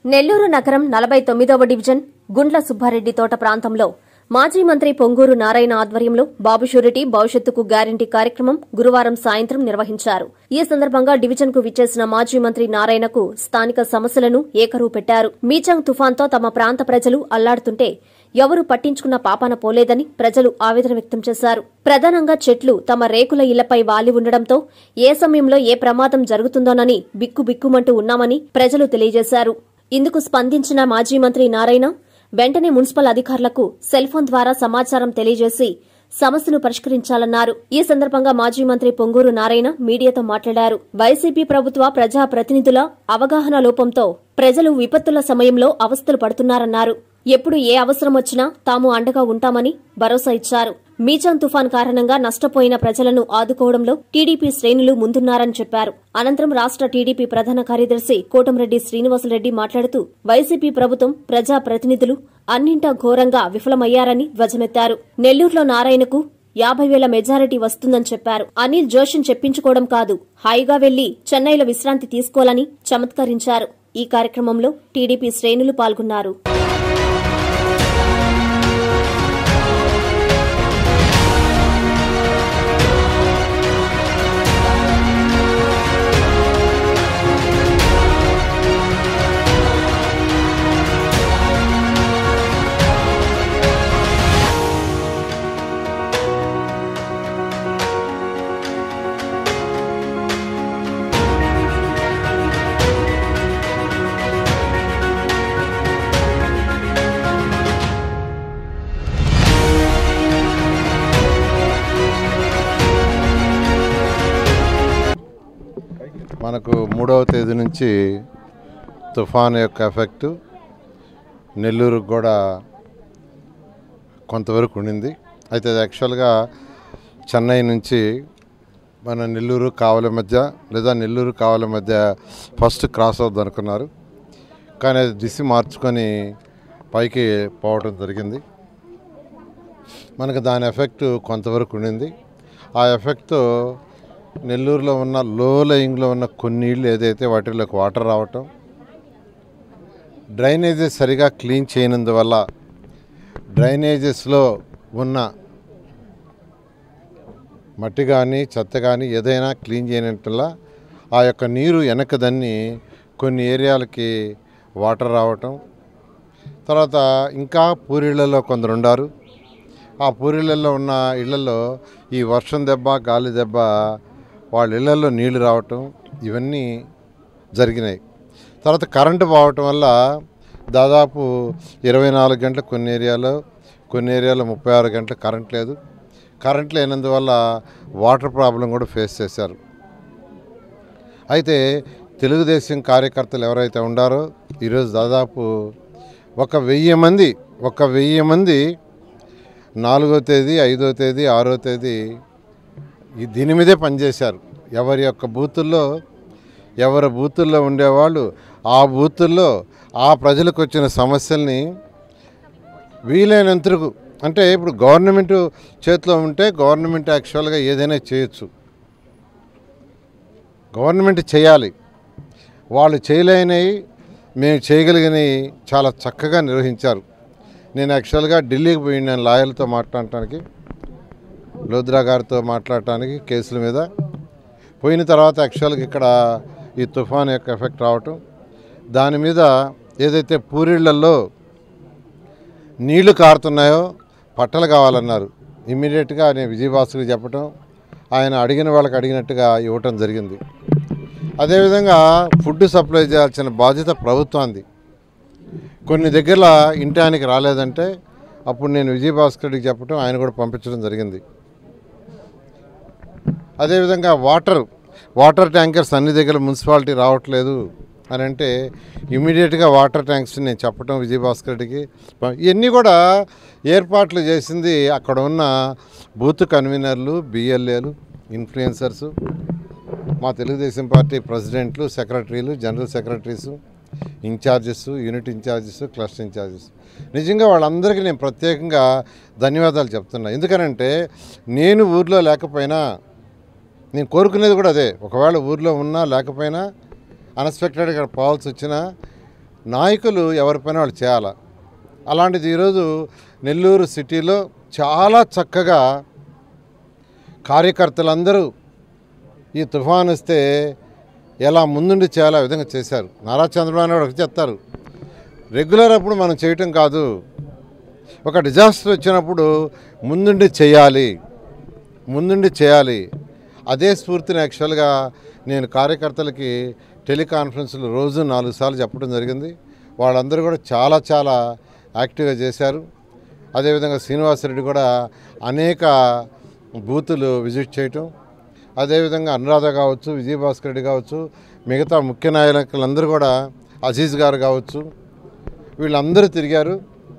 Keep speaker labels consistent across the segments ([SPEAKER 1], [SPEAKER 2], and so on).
[SPEAKER 1] నెల్లూరు నగరం నలభై తొమ్మిదవ డివిజన్ గుండ్ల సుబ్బారెడ్డి తోట ప్రాంతంలో మాజీ మంత్రి పొంగూరు నారాయణ ఆధ్వర్యంలో బాబు షూరిటీ భవిష్యత్తుకు గ్యారంటీ కార్యక్రమం గురువారం సాయంత్రం నిర్వహించారు ఈ సందర్భంగా డివిజన్ కు విచ్చేసిన మాజీ మంత్రి నారాయణకు స్థానిక సమస్యలను ఏకరువు పెట్టారు మీచంగ్ తుఫాన్తో తమ ప్రాంత ప్రజలు అల్లాడుతుంటే ఎవరూ పట్టించుకున్న పాపాన పోలేదని ప్రజలు ఆవేదన వ్యక్తం చేశారు ప్రధానంగా చెట్లు తమ రేకుల ఇళ్లపై వాలి ఉండడంతో ఏ సమయంలో ఏ ప్రమాదం జరుగుతుందోనని బిక్కుబిక్కుమంటూ ఉన్నామని ప్రజలు తెలియజేశారు ఇందుకు స్పందించిన మాజీ మంత్రి నారాయణ వెంటనే మున్సిపల్ అధికారులకు సెల్ ఫోన్ ద్వారా సమాచారం తెలియజేసి సమస్యను పరిష్కరించాలన్నారు ఈ సందర్భంగా మాజీ మంత్రి పొంగూరు నారాయణ మీడియాతో మాట్లాడారు వైసీపీ ప్రభుత్వ ప్రజా ప్రతినిధుల అవగాహన లోపంతో ప్రజలు విపత్తుల సమయంలో అవస్థలు పడుతున్నారన్నారు ఎప్పుడు ఏ అవసరం వచ్చినా తాము అండగా ఉంటామని భరోసా ఇచ్చారు మీచాన్ తుఫాన్ కారణంగా నష్టపోయిన ప్రజలను ఆదుకోవడంలో టీడీపీ శ్రేణులు ముందున్నారని చెప్పారు అనంతరం రాష్ట టీడీపీ ప్రధాన కార్యదర్శి కోటంరెడ్డి శ్రీనివాసరెడ్డి మాట్లాడుతూ వైసీపీ ప్రభుత్వం ప్రజా ప్రతినిధులు అన్నింటా ఘోరంగా విఫలమయ్యారని ధ్వజమెత్తారు నెల్లూరులో నారాయణకు యాభై వేల మెజారిటీ వస్తుందని చెప్పారు అనిల్ జోషన్ చెప్పించుకోవడం కాదు హాయిగా వెళ్లి చెన్నైలో విశ్రాంతి తీసుకోవాలని చమత్కరించారు ఈ కార్యక్రమంలో టీడీపీ శ్రేణులు పాల్గొన్నారు
[SPEAKER 2] మనకు మూడవ తేదీ నుంచి తుఫాన్ యొక్క ఎఫెక్ట్ నెల్లూరుకు కూడా కొంతవరకు ఉండింది అయితే అది యాక్చువల్గా చెన్నై నుంచి మన నెల్లూరు కావలి మధ్య లేదా నెల్లూరు కావలి మధ్య ఫస్ట్ క్రాస్ అవుద్ది అనుకున్నారు కానీ అది దిశ మార్చుకొని పైకి పోవడం జరిగింది మనకు దాని ఎఫెక్ట్ కొంతవరకు ఉండింది ఆ ఎఫెక్ట్తో నెల్లూరులో ఉన్న లో లయింగ్లో ఉన్న కొన్ని ఇళ్ళు ఏదైతే వాటిలోకి వాటర్ రావటం డ్రైనేజెస్ సరిగా క్లీన్ చేయనందువల్ల డ్రైనేజెస్లో ఉన్న మట్టి కానీ చెత్త కానీ ఏదైనా క్లీన్ చేయనట్లా ఆ యొక్క నీరు వెనకదన్ని కొన్ని ఏరియాలకి వాటర్ రావటం తర్వాత ఇంకా పూరిళ్లలో కొందరు ఉండారు ఆ పూరిళ్లలో ఉన్న ఇళ్లలో ఈ వర్షం దెబ్బ గాలి దెబ్బ వాళ్ళ ఇళ్లలో నీళ్లు రావటం ఇవన్నీ జరిగినాయి తర్వాత కరెంటు పోవటం వల్ల దాదాపు ఇరవై నాలుగు గంటలు కొన్ని ఏరియాలో కొన్ని ఏరియాలో ముప్పై ఆరు గంటలు కరెంట్ లేదు కరెంట్ లేనందువల్ల వాటర్ ప్రాబ్లం కూడా ఫేస్ చేశారు అయితే తెలుగుదేశం కార్యకర్తలు ఎవరైతే ఉండారో ఈరోజు దాదాపు ఒక వెయ్యి మంది ఒక వెయ్యి మంది నాలుగో తేదీ ఐదో తేదీ ఆరో తేదీ ఈ దీని మీదే పనిచేశారు ఎవరి యొక్క బూతుల్లో ఎవరి బూతుల్లో ఉండేవాళ్ళు ఆ బూతుల్లో ఆ ప్రజలకు వచ్చిన సమస్యల్ని వీలైనంతకు అంటే ఇప్పుడు గవర్నమెంట్ చేతిలో ఉంటే గవర్నమెంట్ యాక్చువల్గా ఏదైనా చేయొచ్చు గవర్నమెంట్ చేయాలి వాళ్ళు చేయలేనివి మేము చేయగలిగినవి చాలా చక్కగా నిర్వహించారు నేను యాక్చువల్గా ఢిల్లీకి పోయిన లాయర్లతో మాట్లాడటానికి లోద్రా గారితో మాట్లాడటానికి కేసుల మీద పోయిన తర్వాత యాక్చువల్గా ఇక్కడ ఈ తుఫాన్ యొక్క ఎఫెక్ట్ రావటం దాని మీద ఏదైతే పూరిళ్లలో నీళ్లు కారుతున్నాయో పట్టలు కావాలన్నారు ఇమ్మీడియట్గా నేను విజయభాస్కర్కి చెప్పటం ఆయన అడిగిన వాళ్ళకి అడిగినట్టుగా ఇవ్వటం జరిగింది అదేవిధంగా ఫుడ్ సప్లై చేయాల్సిన బాధ్యత ప్రభుత్వానికి కొన్ని దగ్గర ఇంటానికి రాలేదంటే అప్పుడు నేను విజయభాస్కర్కి చెప్పటం ఆయన కూడా పంపించడం జరిగింది అదేవిధంగా వాటర్ వాటర్ ట్యాంకర్స్ అన్ని దగ్గర మున్సిపాలిటీ రావట్లేదు అని అంటే ఇమీడియట్గా వాటర్ ట్యాంక్స్ నేను చెప్పటం విజయభాస్కర్కి ఇవన్నీ కూడా ఏర్పాట్లు చేసింది అక్కడ ఉన్న బూత్ కన్వీనర్లు బిఎల్ఏలు ఇన్ఫ్లుయెన్సర్సు మా తెలుగుదేశం పార్టీ ప్రెసిడెంట్లు సెక్రటరీలు general secretaries incharges unit incharges cluster incharges నిజంగా వాళ్ళందరికీ నేను ప్రత్యేకంగా ధన్యవాదాలు చెప్తున్నా ఎందుకనంటే నేను ఊర్లో లేకపోయినా నేను కోరుకునేది కూడా అదే ఒకవేళ ఊర్లో ఉన్నా లేకపోయినా అన్ఎక్స్పెక్టెడ్గా పోవాల్సి వచ్చినా నాయకులు ఎవరిపైన వాళ్ళు చేయాలి అలాంటిది ఈరోజు నెల్లూరు సిటీలో చాలా చక్కగా కార్యకర్తలందరూ ఈ తుఫాన్ వస్తే ఎలా ముందుండి చేయాలో ఆ విధంగా చేశారు నారా చంద్రబాబు నాయుడు ఒకటి చెప్తారు రెగ్యులర్ అప్పుడు మనం చేయటం కాదు ఒక డిజాస్టర్ వచ్చినప్పుడు ముందుండి చేయాలి ముందుండి చేయాలి అదే స్ఫూర్తిని యాక్చువల్గా నేను కార్యకర్తలకి టెలికాన్ఫరెన్స్లు రోజు నాలుగు సార్లు చెప్పడం జరిగింది వాళ్ళందరూ కూడా చాలా చాలా యాక్టివ్గా చేశారు అదేవిధంగా శ్రీనివాసరెడ్డి కూడా అనేక బూతులు విజిట్ చేయటం అదేవిధంగా అనురాధ కావచ్చు విజయభాస్కర్ రెడ్డి కావచ్చు మిగతా ముఖ్య నాయకులందరూ కూడా అజీజ్ గారు కావచ్చు వీళ్ళందరూ తిరిగారు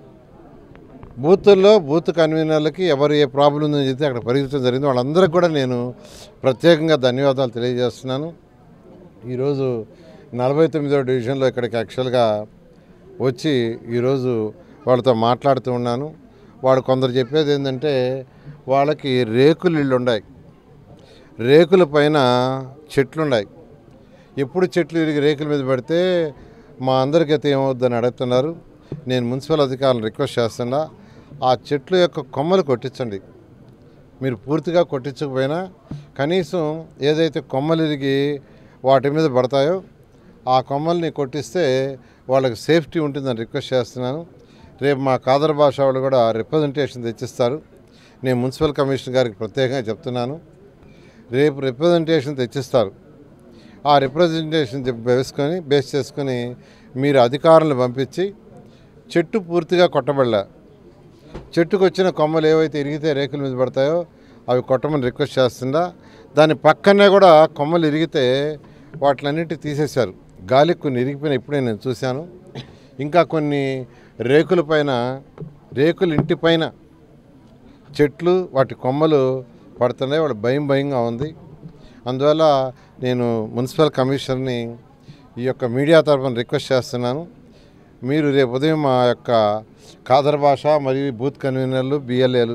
[SPEAKER 2] బూతుల్లో బూత్ కన్వీనర్లకి ఎవరు ఏ ప్రాబ్లం ఉందని చెప్తే అక్కడ పరిగెత్తడం జరిగింది వాళ్ళందరికీ కూడా నేను ప్రత్యేకంగా ధన్యవాదాలు తెలియజేస్తున్నాను ఈరోజు నలభై తొమ్మిదో డివిజన్లో ఇక్కడికి యాక్చువల్గా వచ్చి ఈరోజు వాళ్ళతో మాట్లాడుతూ ఉన్నాను వాడు కొందరు చెప్పేది ఏంటంటే వాళ్ళకి రేకులు ఇళ్ళు ఉన్నాయి రేకుల పైన చెట్లు ఉన్నాయి ఎప్పుడు చెట్లు ఇరిగి రేకుల మీద పడితే మా అందరికైతే ఏమవుద్దని అడుగుతున్నారు నేను మున్సిపల్ అధికారులను రిక్వెస్ట్ చేస్తున్నా ఆ చెట్లు యొక్క కొమ్మలు కొట్టించండి మీరు పూర్తిగా కొట్టించకపోయినా కనీసం ఏదైతే కొమ్మలు ఇరిగి వాటి మీద పడతాయో ఆ కొమ్మల్ని కొట్టిస్తే వాళ్ళకి సేఫ్టీ ఉంటుందని రిక్వెస్ట్ చేస్తున్నాను రేపు మా కాదర్ భాష వాళ్ళు కూడా రిప్రజెంటేషన్ తెచ్చిస్తారు నేను మున్సిపల్ కమిషనర్ గారికి ప్రత్యేకంగా చెప్తున్నాను రేపు రిప్రజెంటేషన్ తెచ్చిస్తారు ఆ రిప్రజెంటేషన్ చెప్పి వేసుకొని బేస్ చేసుకొని మీరు అధికారులను పంపించి చెట్టు పూర్తిగా కొట్టబడలే చెట్టుకు వచ్చిన కొమ్మలు ఏవైతే ఇరిగితే రేకుల మీద పడతాయో అవి కొట్టమని రిక్వెస్ట్ చేస్తుందా దాని పక్కనే కూడా కొమ్మలు ఇరిగితే వాటిలన్నిటి తీసేశారు గాలికి కొన్ని ఇరిగిపోయిన ఇప్పుడే నేను చూశాను ఇంకా కొన్ని రేకుల పైన రేకుల ఇంటి పైన చెట్లు వాటి కొమ్మలు పడుతున్నాయి వాళ్ళ భయం భయంగా ఉంది అందువల్ల నేను మున్సిపల్ కమిషనర్ని ఈ యొక్క మీడియా తరఫున రిక్వెస్ట్ చేస్తున్నాను మీరు రేపు ఉదయం మా యొక్క కాదర్ భాష మరియు బూత్ కన్వీనర్లు బిఎల్ఏలు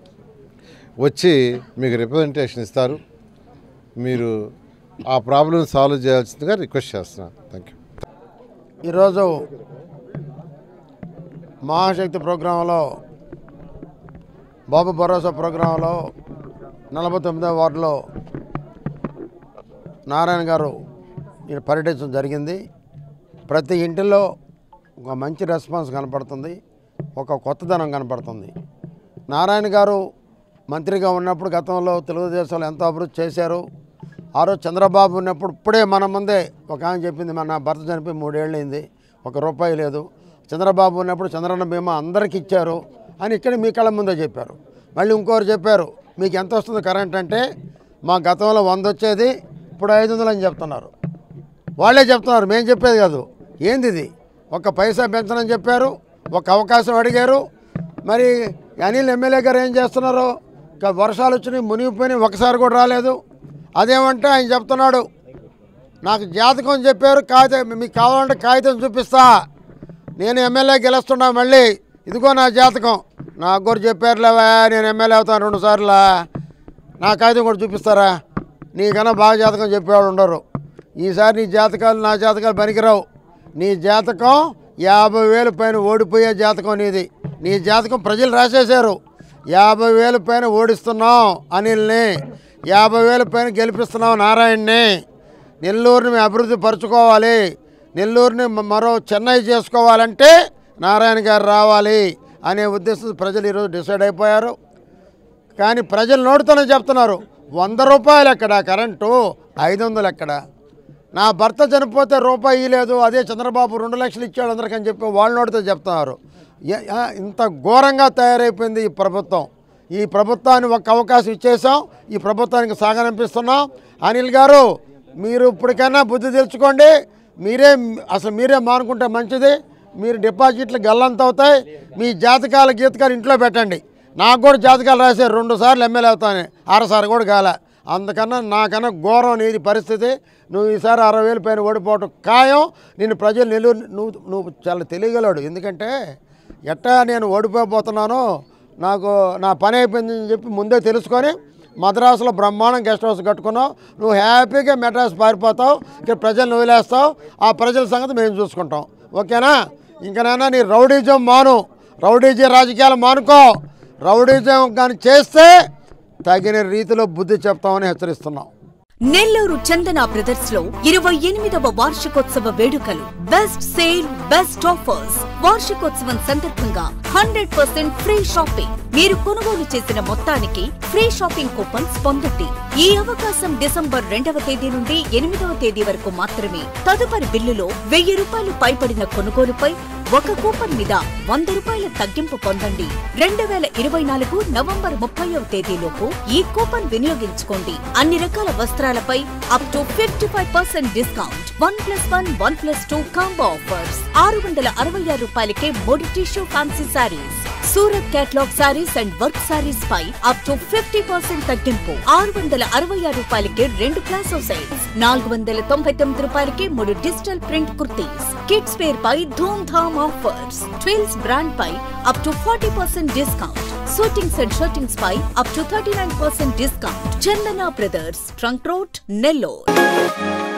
[SPEAKER 2] వచ్చి మీకు రిప్రజెంటేషన్ ఇస్తారు మీరు ఆ ప్రాబ్లం సాల్వ్ చేయాల్సిందిగా రిక్వెస్ట్ చేస్తున్నాను థ్యాంక్ యూ
[SPEAKER 3] ఈరోజు మహాశక్తి ప్రోగ్రాంలో బాబు భరోసా ప్రోగ్రాంలో నలభై తొమ్మిదవ వార్డులో నారాయణ గారు ఈయన పర్యటించడం జరిగింది ప్రతి ఇంటిలో ఒక మంచి రెస్పాన్స్ కనపడుతుంది ఒక కొత్తదనం కనపడుతుంది నారాయణ గారు మంత్రిగా ఉన్నప్పుడు గతంలో తెలుగుదేశంలో ఎంతో అభివృద్ధి చేశారు ఆ రోజు చంద్రబాబు ఉన్నప్పుడు ఇప్పుడే మన ముందే ఒక ఆమె చెప్పింది మన భర్త చనిపోయి మూడేళ్ళైంది ఒక రూపాయి లేదు చంద్రబాబు ఉన్నప్పుడు చంద్రన్న బీమా అందరికి ఇచ్చారు అని ఇక్కడ మీ కళ్ళ ముందే చెప్పారు మళ్ళీ ఇంకోరు చెప్పారు మీకు ఎంత వస్తుంది కరెంట్ అంటే మా గతంలో వంద వచ్చేది ఇప్పుడు ఐదు వందలు అని చెప్తున్నారు వాళ్ళే చెప్తున్నారు మేము చెప్పేది కాదు ఏంది ఇది ఒక పైసా పెంచనని చెప్పారు ఒక అవకాశం అడిగారు మరి అనిల్ ఎమ్మెల్యే గారు ఏం చేస్తున్నారు ఇక వర్షాలు వచ్చినాయి మునిగిపోయినాయి ఒకసారి కూడా రాలేదు అదేమంటే ఆయన చెప్తున్నాడు నాకు జాతకం చెప్పారు కాగితం మీకు కావాలంటే కాగితం చూపిస్తా నేను ఎమ్మెల్యే గెలుస్తున్నా మళ్ళీ ఇదిగో నా జాతకం నాకు కూడా చెప్పారు లేవా నేను ఎమ్మెల్యే అవుతాను రెండు సార్లు నా కాగితం కూడా చూపిస్తారా నీకన్నా బాగా జాతకం చెప్పేవాళ్ళు ఉండరు ఈసారి నీ జాతకాలు నా జాతకాలు పనికిరావు నీ జాతకం యాభై వేలు పైన ఓడిపోయే జాతకం నీది నీ జాతకం ప్రజలు రాసేశారు యాభై వేలు పైన ఓడిస్తున్నాం అనిల్ని యాభై వేల పైన గెలిపిస్తున్నాం నారాయణ్ని నెల్లూరుని మేము అభివృద్ధి పరుచుకోవాలి నెల్లూరుని మ- మరో చెన్నై చేసుకోవాలంటే నారాయణ గారు రావాలి అనే ఉద్దేశం ప్రజలు ఈరోజు డిసైడ్ అయిపోయారు కానీ ప్రజలు నోటితోనే చెప్తున్నారు వంద రూపాయలు ఎక్కడ కరెంటు ఐదు వందలు ఎక్కడ నా భర్త చనిపోతే రూపాయి లేదు అదే చంద్రబాబు రెండు లక్షలు ఇచ్చాడు అందరికని చెప్పి వాళ్ళ నోటితో చెప్తున్నారు ఎ- ఆ, ఇంత ఘోరంగా తయారైపోయింది ఈ ప్రభుత్వం ఈ ప్రభుత్వాన్ని ఒక అవకాశం ఇచ్చేసాం ఈ ప్రభుత్వానికి సాగనంపిస్తున్నాం అనిల్ గారు మీరు ఇప్పటికైనా బుద్ధి తెలుసుకోండి మీరే అసలు మీరే మానుకుంటే మంచిది మీరు డిపాజిట్లు గల్లంత అవుతాయి మీ జాతకాల గీతకాలు ఇంట్లో పెట్టండి నాకు కూడా జాతకాలు రాశారు రెండు సార్లు ఎమ్మెల్యే అవుతాను ఆరసారి కూడా కాలే అందుకన్నా నాకన్నా ఘోరం నీది పరిస్థితి నువ్వు ఈసారి అరవై వేలు పైన ఓడిపోవటం ఖాయం నేను ప్రజలు నెల్లూరు నువ్వు నువ్వు చాలా తెలియగలడు ఎందుకంటే ఎట్టా నేను ఓడిపోబోతున్నానో నాకు నా పని అయిపోయిందని చెప్పి ముందే తెలుసుకొని మద్రాసులో బ్రహ్మాండం గెస్ట్ హౌస్ కట్టుకున్నావు నువ్వు హ్యాపీగా మెడ్రాస్ పారిపోతావు ఇక్కడ ప్రజలను వదిలేస్తావు ఆ ప్రజల సంగతి మేము చూసుకుంటాం ఓకేనా ఇంకనైనా నీ రౌడీజం మాను రౌడీజం రాజకీయాలు మానుకో రౌడీజం కానీ చేస్తే తగిన రీతిలో బుద్ధి చెప్తామని హెచ్చరిస్తున్నాం
[SPEAKER 4] నెల్లూరు చందన బ్రదర్స్ లో ఇరవై ఎనిమిదవ వార్షికోత్సవ వేడుకలు బెస్ట్ సేల్ బెస్ట్ ఆఫర్స్ వార్షికోత్సవం సందర్భంగా హండ్రెడ్ పర్సెంట్ ఫ్రీ షాపింగ్ మీరు కొనుగోలు చేసిన మొత్తానికి ఫ్రీ షాపింగ్ కూపన్స్ పొందండి ఈ అవకాశం డిసెంబర్ రెండవ తేదీ నుండి ఎనిమిదవ తేదీ వరకు మాత్రమే తదుపరి బిల్లులో వెయ్యి రూపాయలు పైబడిన కొనుగోలుపై ఒక కూపన్ మీద వంద రూపాయల తగ్గింపు పొందండి రెండు వేల ఇరవై నాలుగు నవంబర్ ముప్పైవ తేదీలోపు ఈ కూపన్ వినియోగించుకోండి అన్ని రకాల వస్త్రాలపై up to fifty five percent discount one plus one one plus two combo offers ఆరు వందల అరవై ఆరు రూపాయలకే మూడు tissue fancy saris Surat catalogue saris and work saris పై అప్ టు ఫిఫ్టీ పర్సెంట్ తగ్గింపు ఆరు వందల అరవై ఆరు రూపాయలకి రెండు ప్లాసో సెట్స్ నాలుగు వందల తొంభై తొమ్మిది రూపాయలకి మూడు digital print kurtis kids wear పై Dhoom Dham offers twills brand పై up to forty percent discount suitings and shirtings పై up to thirty nine percent discount Chandana brothers trunk road Nellore